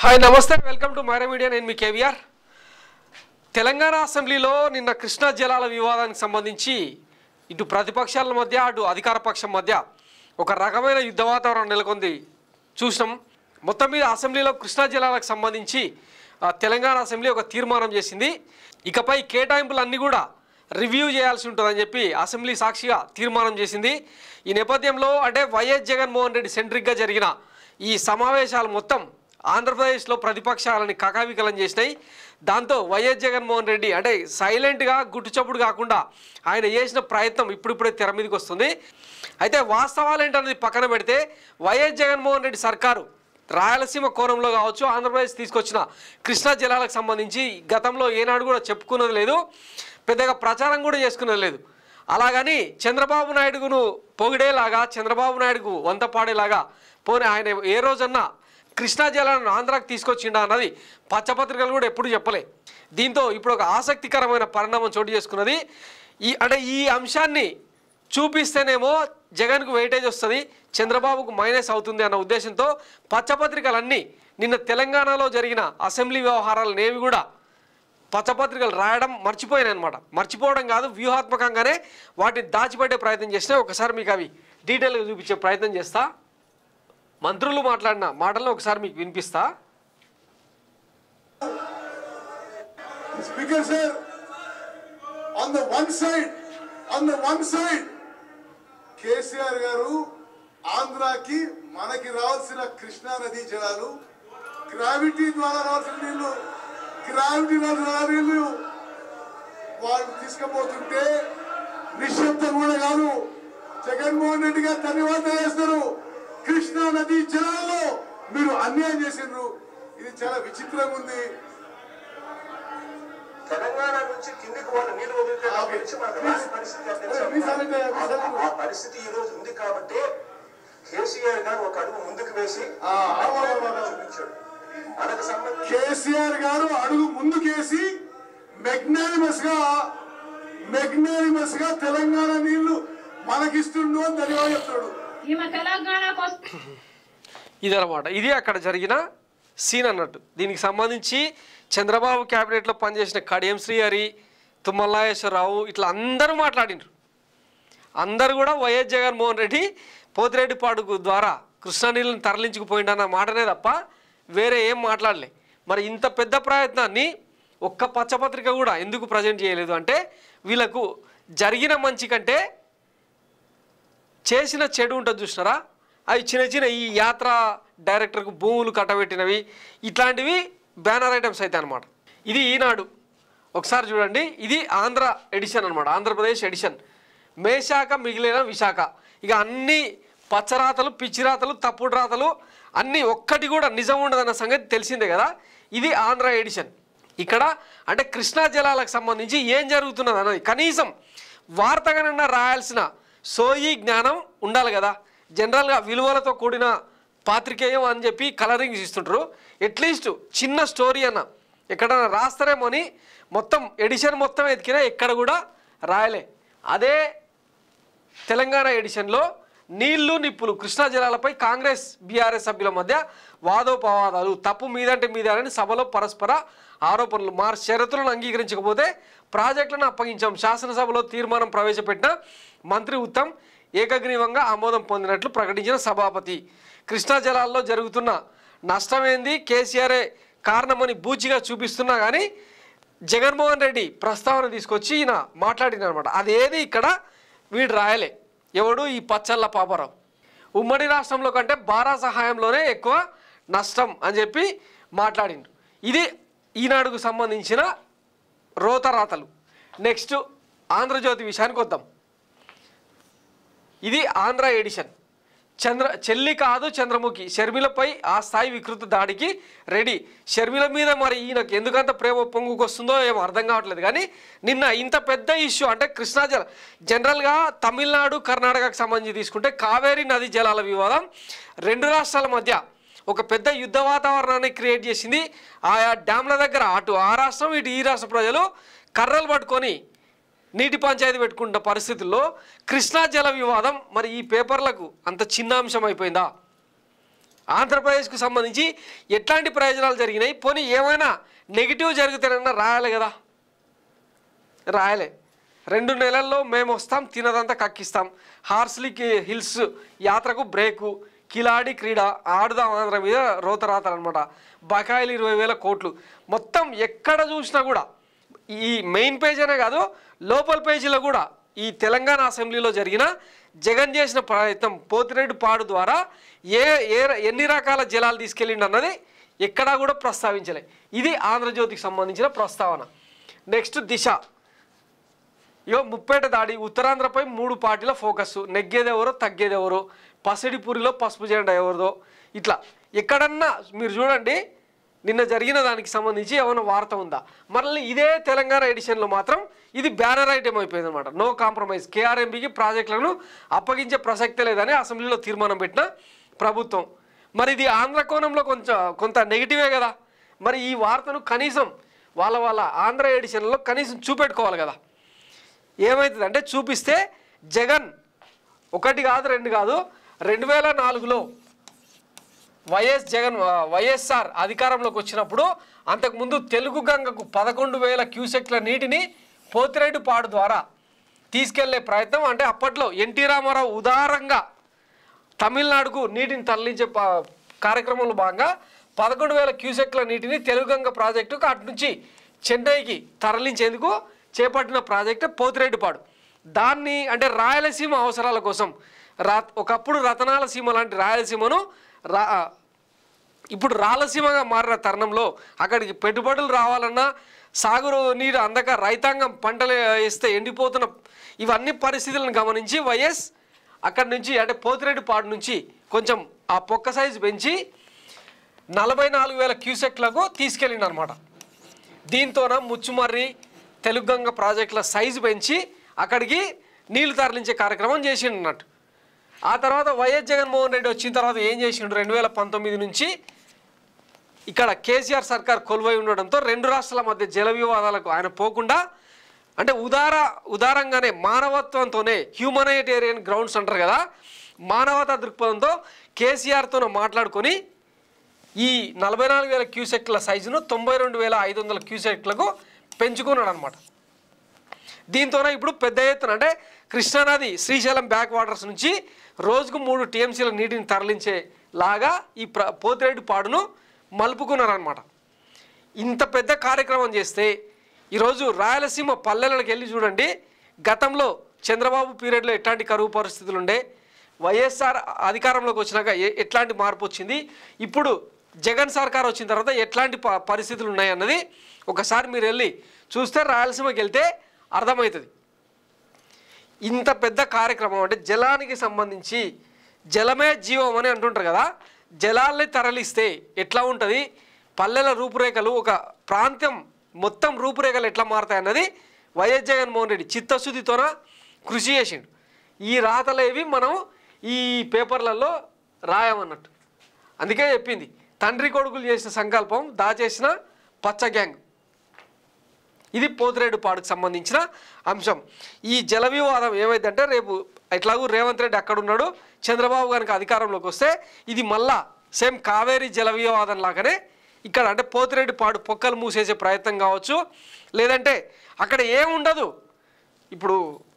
Hi నమస్తే welcome to Myra Media నేను మీ కేవీఆర్ తెలంగాణ అసెంబ్లీలో నిన్న కృష్ణా జలాల వివాదానికి సంబంధించి ఇటు ప్రతిపక్షాల మధ్య అటు అధికార పక్షం మధ్య ఒక రకమైన యుద్ధ వాతావరణం నెలకొంది చూసినాం మొత్తం మీద అసెంబ్లీలో కృష్ణా జలాలకు సంబంధించి ఆ, తెలంగాణ అసెంబ్లీ ఒక తీర్మానం చేసింది ఇకపై కేటాయింపులన్నీ కూడా రివ్యూ చేయాల్సి ఉంటుందని చెప్పి అసెంబ్లీ సాక్షిగా తీర్మానం చేసింది ఈ నేపథ్యంలో అంటే వైఎస్ జగన్మోహన్ రెడ్డి సెంట్రిక్గా జరిగిన ఈ సమావేశాలు మొత్తం ఆంధ్రప్రదేశ్లో ప్రతిపక్షాలని కకావికలం చేసినాయి దాంతో వైఎస్ జగన్మోహన్ రెడ్డి అంటే సైలెంట్గా గుట్టుచప్పుడు కాకుండా ఆయన చేసిన ప్రయత్నం ఇప్పుడిప్పుడే తెర మీదకి వస్తుంది అయితే వాస్తవాలు ఏంటనేది పక్కన పెడితే వైఎస్ జగన్మోహన్ రెడ్డి సర్కారు రాయలసీమ కోణంలో కావచ్చు ఆంధ్రప్రదేశ్ తీసుకొచ్చిన కృష్ణా జిల్లాలకు సంబంధించి గతంలో ఏనాడు కూడా చెప్పుకున్నది లేదు పెద్దగా ప్రచారం కూడా చేసుకున్నది లేదు అలాగని చంద్రబాబు నాయుడును పొగిడేలాగా చంద్రబాబు నాయుడుకు వంత పాడేలాగా పోనీ ఆయన ఏ రోజన్నా కృష్ణా జలాలను ఆంధ్రాకి తీసుకొచ్చిండా అన్నది పచ్చపత్రికలు కూడా ఎప్పుడు చెప్పలే దీంతో ఇప్పుడు ఒక ఆసక్తికరమైన పరిణామం చోటు చేసుకున్నది ఈ అంటే ఈ అంశాన్ని చూపిస్తేనేమో జగన్కు వెయిటేజ్ వస్తుంది చంద్రబాబుకు మైనస్ అవుతుంది అన్న ఉద్దేశంతో పచ్చపత్రికలన్నీ నిన్న తెలంగాణలో జరిగిన అసెంబ్లీ వ్యవహారాలను ఏవి కూడా పచ్చపత్రికలు రాయడం మర్చిపోయాను అనమాట మర్చిపోవడం కాదు వ్యూహాత్మకంగానే వాటిని దాచిపెట్టే ప్రయత్నం చేసినా ఒకసారి మీకు అవి డీటెయిల్గా చూపించే ప్రయత్నం చేస్తా మంత్రులు మాట్లాడిన మాటలను ఒకసారి మీకు వినిపిస్తా Speaker sir, on the one side, on the one side, KCR గారు ఆంధ్రాకి మనకి రావాల్సిన కృష్ణా నదీ జలాలు గ్రావిటీ ద్వారా రావాల్సిన నీళ్లు గ్రావిటీ ద్వారా నీళ్లు వాళ్ళు తీసుకుపోతుంటే నిశ్శబ్దం కూడా కాదు జగన్మోహన్ రెడ్డి గారు ధన్యవాదాలు చేస్తారు కృష్ణా నదీ జలాల్లో మీరు అన్యాయం చేసిండ్రు ఇది చాలా విచిత్రంగా ఉంది తెలంగాణ నుంచి కిందికి వాళ్ళు నీళ్లు వదిలితే నాకు తెలిసి మనకు రాని పరిస్థితి అది తెలుసా? మీ సంగతి, మీ సంగతి. ఆ- ఆ పరిస్థితి ఈ రోజు ఉంది కాబట్టి కేసీఆర్ గారు ఒక అడుగు ముందుకు వేసి ఆ, అవును, అవును, అవును. చూపించాడు మనకు సంబంధించి కేసీఆర్ గారు అడుగు ముందుకేసి మెగ్నానిమస్ గా మెగ్నానిమస్ గా తెలంగాణ నీళ్లు మనకిస్తుండు అని ధన్యవాదాలు చెప్తాడు ఈమె తెలంగాణ కోసం ఇదనమాట ఇది అక్కడ జరిగిన సీన్ అన్నట్టు దీనికి సంబంధించి చంద్రబాబు క్యాబినెట్లో పనిచేసిన కడియం శ్రీహరి తుమ్మల నాగేశ్వరరావు ఇట్లా అందరూ మాట్లాడినారు అందరూ కూడా వైఎస్ జగన్మోహన్ రెడ్డి పోతిరెడ్డిపాడుకు ద్వారా కృష్ణా నీళ్ళని తరలించుకుపోయిండన్న మాటనే తప్ప వేరే ఏం మాట్లాడలే మరి ఇంత పెద్ద ప్రయత్నాన్ని ఒక్క పచ్చపత్రిక కూడా ఎందుకు ప్రజెంట్ చేయలేదు అంటే వీళ్ళకు జరిగిన మంచి కంటే చేసిన చెడు ఉంటుంది చూసినారా అవి చిన్న చిన్న ఈ యాత్ర డైరెక్టర్కు భూములు కట్టబెట్టినవి ఇట్లాంటివి బ్యానర్ ఐటమ్స్ అయితే అనమాట ఇది ఈనాడు ఒకసారి చూడండి ఇది ఆంధ్ర ఎడిషన్ అనమాట ఆంధ్రప్రదేశ్ ఎడిషన్ మేశాఖ మిగిలిన విశాఖ ఇక అన్ని పచ్చరాతలు పిచ్చిరాతలు తప్పుడు రాతలు అన్నీ ఒక్కటి కూడా నిజం ఉండదన్న సంగతి తెలిసిందే కదా ఇది ఆంధ్ర ఎడిషన్ ఇక్కడ అంటే కృష్ణా జలాలకు సంబంధించి ఏం జరుగుతున్నది అన్నది కనీసం వార్తగానన్నా రాయాల్సిన సోయి జ్ఞానం ఉండాలి కదా జనరల్గా విలువలతో కూడిన పాత్రికేయం అని చెప్పి కలరింగ్స్ ఇస్తుంటారు అట్లీస్ట్ చిన్న స్టోరీ అన్న ఎక్కడన్నా రాస్తారేమో అని మొత్తం ఎడిషన్ మొత్తం ఎతికినా ఎక్కడ కూడా రాయలే అదే తెలంగాణ ఎడిషన్లో నీళ్లు నిప్పులు కృష్ణా జలాలపై కాంగ్రెస్ బీఆర్ఎస్ సభ్యుల మధ్య వాదోపవాదాలు తప్పు మీదంటే మీదని సభలో పరస్పర ఆరోపణలు మా షరతులను అంగీకరించకపోతే ప్రాజెక్టులను అప్పగించాం శాసనసభలో తీర్మానం ప్రవేశపెట్టిన మంత్రి ఉత్తమ్ ఏకగ్రీవంగా ఆమోదం పొందినట్లు ప్రకటించిన సభాపతి కృష్ణా జలాల్లో జరుగుతున్న నష్టమేంది కేసీఆరే కారణమని బూచిగా చూపిస్తున్నా కానీ జగన్మోహన్ రెడ్డి ప్రస్తావన తీసుకొచ్చి ఈయన మాట్లాడిన అనమాట అదేది ఇక్కడ వీడు రాయలే ఎవడు ఈ పచ్చళ్ళ పాపరావు ఉమ్మడి రాష్ట్రంలో కంటే బారా సహాయంలోనే ఎక్కువ నష్టం అని చెప్పి మాట్లాడిండు ఇది ఈనాడుకు సంబంధించిన రోతరాతలు నెక్స్ట్ ఆంధ్రజ్యోతి విషయానికి వద్దాం ఇది ఆంధ్ర ఎడిషన్ చంద్ర చెల్లి కాదు చంద్రముఖి షర్మిలపై ఆ స్థాయి వికృత దాడికి రెడీ షర్మిల మీద మరి ఈయనకు ఎందుకంత ప్రేమ పొంగుకొస్తుందో ఏమో అర్థం కావట్లేదు కానీ నిన్న ఇంత పెద్ద ఇష్యూ అంటే కృష్ణా జల జనరల్గా తమిళనాడు కర్ణాటకకు సంబంధించి తీసుకుంటే కావేరీ నది జలాల వివాదం రెండు రాష్ట్రాల మధ్య ఒక పెద్ద యుద్ధ వాతావరణాన్ని క్రియేట్ చేసింది ఆయా డ్యామ్ల దగ్గర అటు ఆ రాష్ట్రం ఇటు ఈ రాష్ట్ర ప్రజలు కర్రలు పట్టుకొని నీటి పంచాయతీ పెట్టుకున్న పరిస్థితుల్లో కృష్ణా జల వివాదం మరి ఈ పేపర్లకు అంత చిన్న అంశం అయిపోయిందా ఆంధ్రప్రదేశ్కు సంబంధించి ఎట్లాంటి ప్రయోజనాలు జరిగినాయి పోనీ ఏమైనా నెగిటివ్ జరుగుతానన్నా రాయాలి కదా రాయలే రెండు నెలల్లో మేము వస్తాం తినదంతా కక్కిస్తాం హార్స్లీకి హిల్స్ యాత్రకు బ్రేకు కిలాడి క్రీడ ఆడుదాం ఆంధ్ర మీద రోతరాతలు అనమాట బకాయిలు ఇరవై వేల కోట్లు మొత్తం ఎక్కడ చూసినా కూడా ఈ మెయిన్ పేజ్ అనే కాదు లోపల పేజీలో కూడా ఈ తెలంగాణ అసెంబ్లీలో జరిగిన జగన్ చేసిన ప్రయత్నం పోతిరెడ్డి పాడు ద్వారా ఏ ఏ ఎన్ని రకాల జలాలు తీసుకెళ్ళిండు అన్నది ఎక్కడా కూడా ప్రస్తావించలే ఇది ఆంధ్రజ్యోతికి సంబంధించిన ప్రస్తావన నెక్స్ట్ దిశ ఇగో ముప్పేట దాడి ఉత్తరాంధ్రపై మూడు పార్టీల ఫోకస్ నెగ్గేదెవరో తగ్గేదెవరో పసిడిపూరిలో పసుపు జెండా ఎవరిదో ఇట్లా ఎక్కడన్నా మీరు చూడండి నిన్న జరిగిన దానికి సంబంధించి ఏమైనా వార్త ఉందా మళ్ళీ ఇదే తెలంగాణ ఎడిషన్లో మాత్రం ఇది బ్యానర్ ఐటెం అయిపోయింది అనమాట నో కాంప్రమైజ్ కేఆర్ఎంబికి ప్రాజెక్టులను అప్పగించే ప్రసక్తే లేదని అసెంబ్లీలో తీర్మానం పెట్టిన ప్రభుత్వం మరి ఇది ఆంధ్ర కోణంలో కొంచెం కొంత నెగిటివే కదా మరి ఈ వార్తను కనీసం వాళ్ళ వాళ్ళ ఆంధ్ర ఎడిషన్లో కనీసం చూపెట్టుకోవాలి కదా ఏమవుతుంది అంటే చూపిస్తే జగన్ ఒకటి కాదు రెండు కాదు రెండు వేల నాలుగులో వైఎస్ జగన్ వైఎస్ఆర్ అధికారంలోకి వచ్చినప్పుడు అంతకుముందు తెలుగు గంగకు పదకొండు వేల క్యూసెక్ల నీటిని పోతిరెడ్డి పాడు ద్వారా తీసుకెళ్లే ప్రయత్నం అంటే అప్పట్లో ఎన్టీ రామారావు ఉదారంగా తమిళనాడుకు నీటిని తరలించే ప- కార్యక్రమంలో భాగంగా పదకొండు వేల క్యూసెక్ల నీటిని తెలుగంగ ప్రాజెక్టుకు అటు నుంచి చెన్నైకి తరలించేందుకు చేపట్టిన ప్రాజెక్టు పోతిరెడ్డిపాడు దాన్ని అంటే రాయలసీమ అవసరాల కోసం రా ఒకప్పుడు రతనాల సీమ లాంటి రాయలసీమను రా ఇప్పుడు రాలసీమగా మారిన తరుణంలో అక్కడికి పెట్టుబడులు రావాలన్నా సాగురు నీరు అందక రైతాంగం పంటలు వేస్తే ఎండిపోతున్న ఇవన్నీ పరిస్థితులను గమనించి వైఎస్ అక్కడి నుంచి అంటే పోతిరెడ్డిపాడు నుంచి కొంచెం ఆ పొక్క సైజు పెంచి నలభై నాలుగు వేల క్యూసెక్లకు తీసుకెళ్ళిండు అనమాట దీంతోన ముచ్చుమర్రి తెలుగంగ ప్రాజెక్టుల సైజు పెంచి అక్కడికి నీళ్లు తరలించే కార్యక్రమం చేసిండు అన్నట్టు ఆ తర్వాత వైఎస్ జగన్మోహన్ రెడ్డి వచ్చిన తర్వాత ఏం చేసిండు రెండు వేల పంతొమ్మిది నుంచి ఇక్కడ కేసీఆర్ సర్కార్ కొలువై ఉండడంతో రెండు రాష్ట్రాల మధ్య జల వివాదాలకు ఆయన పోకుండా అంటే ఉదార ఉదారంగానే మానవత్వంతోనే హ్యూమనైటేరియన్ గ్రౌండ్స్ అంటారు కదా మానవతా దృక్పథంతో కేసీఆర్తో మాట్లాడుకొని ఈ నలభై నాలుగు వేల క్యూసెక్ల సైజును తొంభై రెండు వేల ఐదు వందల క్యూసెక్లకు పెంచుకున్నాడు అనమాట దీంతోనే ఇప్పుడు పెద్ద ఎత్తున అంటే కృష్ణానది శ్రీశైలం బ్యాక్ వాటర్స్ నుంచి రోజుకు మూడు టీఎంసీల నీటిని తరలించే లాగా ఈ ప్ర పోతిరెడ్డి పాడును మలుపుకున్నారనమాట ఇంత పెద్ద కార్యక్రమం చేస్తే ఈరోజు రాయలసీమ పల్లెలకు వెళ్ళి చూడండి గతంలో చంద్రబాబు పీరియడ్లో ఎట్లాంటి కరువు పరిస్థితులు ఉండే వైఎస్ఆర్ అధికారంలోకి వచ్చినాక ఎ- ఎట్లాంటి మార్పు వచ్చింది ఇప్పుడు జగన్ సర్కార్ వచ్చిన తర్వాత ఎట్లాంటి ప- పరిస్థితులు ఉన్నాయన్నది ఒకసారి మీరు వెళ్ళి చూస్తే రాయలసీమకి వెళ్తే అర్థమవుతుంది ఇంత పెద్ద కార్యక్రమం అంటే జలానికి సంబంధించి జలమే జీవం అని అంటుంటారు కదా జలాల్ని తరలిస్తే ఎట్లా ఉంటుంది పల్లెల రూపురేఖలు ఒక ప్రాంతం మొత్తం రూపురేఖలు ఎట్లా మారుతాయి అన్నది వైఎస్ జగన్మోహన్ రెడ్డి చిత్తశుద్ధితోన కృషి చేసిండు ఈ రాతలేవి మనం ఈ పేపర్లలో రాయమన్నట్టు అందుకే చెప్పింది తండ్రి కొడుకులు చేసిన సంకల్పం దాచేసిన పచ్చ గ్యాంగ్ ఇది పోతిరెడ్డి పాడుకు సంబంధించిన అంశం ఈ జల వివాదం ఏమైందంటే రేపు ఎట్లాగూ రేవంత్ రెడ్డి అక్కడ ఉన్నాడు చంద్రబాబు గారికి అధికారంలోకి వస్తే ఇది మళ్ళా సేమ్ కావేరీ జల వివాదం లాగానే ఇక్కడ అంటే పోతిరెడ్డి పాడు పొక్కలు మూసేసే ప్రయత్నం కావచ్చు లేదంటే అక్కడ ఏముండదు ఇప్పుడు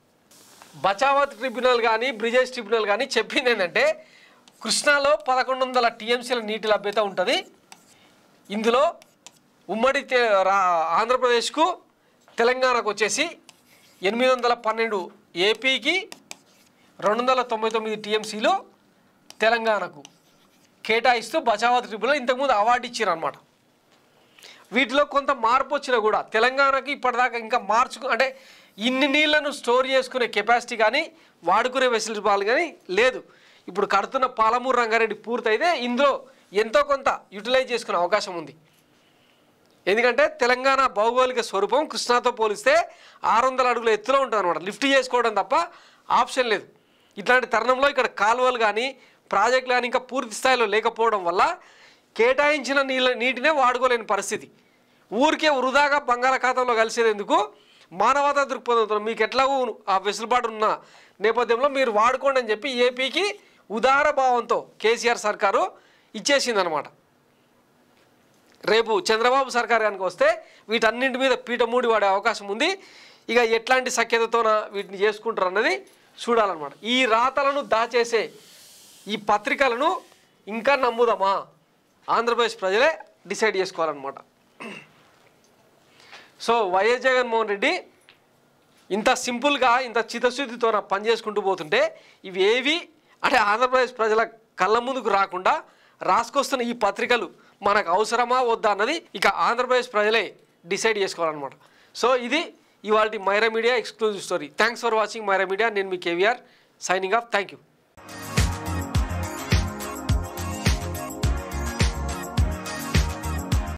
బచావత్ ట్రిబ్యునల్ కానీ బ్రిజేష్ ట్రిబ్యునల్ కానీ చెప్పింది ఏంటంటే కృష్ణాలో పదకొండు వందల టీఎంసీల నీటి లభ్యత ఉంటుంది ఇందులో ఉమ్మడి తె- రా- ఆంధ్రప్రదేశ్కు తెలంగాణకు వచ్చేసి ఎనిమిది వందల పన్నెండు ఏపీకి రెండు వందల తొంభై తొమ్మిది టీఎంసీలు తెలంగాణకు కేటాయిస్తూ బచావత్ ట్రిబ్యునల్ ఇంతకుముందు అవార్డు ఇచ్చారు అనమాట వీటిలో కొంత మార్పు వచ్చినా కూడా తెలంగాణకి ఇప్పటిదాకా ఇంకా మార్చుకు అంటే ఇన్ని నీళ్లను స్టోర్ చేసుకునే కెపాసిటీ కానీ వాడుకునే వెసులుబాలు కానీ లేదు ఇప్పుడు కడుతున్న పాలమూరు రంగారెడ్డి పూర్తయితే ఇందులో ఎంతో కొంత యూటిలైజ్ చేసుకునే అవకాశం ఉంది ఎందుకంటే తెలంగాణ భౌగోళిక స్వరూపం కృష్ణాతో పోలిస్తే ఆరు వందల అడుగుల ఎత్తులో ఉంటుంది అనమాట లిఫ్ట్ చేసుకోవడం తప్ప ఆప్షన్ లేదు ఇట్లాంటి తరుణంలో ఇక్కడ కాలువలు కానీ ప్రాజెక్టులు కానీ ఇంకా పూర్తి స్థాయిలో లేకపోవడం వల్ల కేటాయించిన నీళ్ళ నీటినే వాడుకోలేని పరిస్థితి ఊరికే వృధాగా బంగాళాఖాతంలో కలిసేది ఎందుకు మానవతా దృక్పథంతో మీకు ఎట్లాగూ ఆ వెసులుబాటు ఉన్న నేపథ్యంలో మీరు వాడుకోండి అని చెప్పి ఏపీకి ఉదార భావంతో కేసీఆర్ సర్కారు ఇచ్చేసిందనమాట రేపు చంద్రబాబు సర్కార్ కనుక వస్తే వీటన్నింటి మీద పీఠమూడి వాడే అవకాశం ఉంది ఇక ఎట్లాంటి సఖ్యతతోన వీటిని చేసుకుంటారు అన్నది చూడాలన్నమాట ఈ రాతలను దాచేసే ఈ పత్రికలను ఇంకా నమ్ముదామా ఆంధ్రప్రదేశ్ ప్రజలే డిసైడ్ చేసుకోవాలన్నమాట సో వైఎస్ జగన్మోహన్ రెడ్డి ఇంత సింపుల్గా ఇంత చిత్తశుద్ధితో పని చేసుకుంటూ పోతుంటే ఇవి ఏవి అంటే ఆంధ్రప్రదేశ్ ప్రజల కళ్ళ ముందుకు రాకుండా రాసుకొస్తున్న ఈ పత్రికలు మనకు అవసరమా వద్దా అన్నది ఇక ఆంధ్రప్రదేశ్ ప్రజలే డిసైడ్ చేసుకోవాలన్నమాట సో ఇది ఇవాళ Myra Media exclusive story thanks for watching Myra Media నేను మీ KVR signing off thank you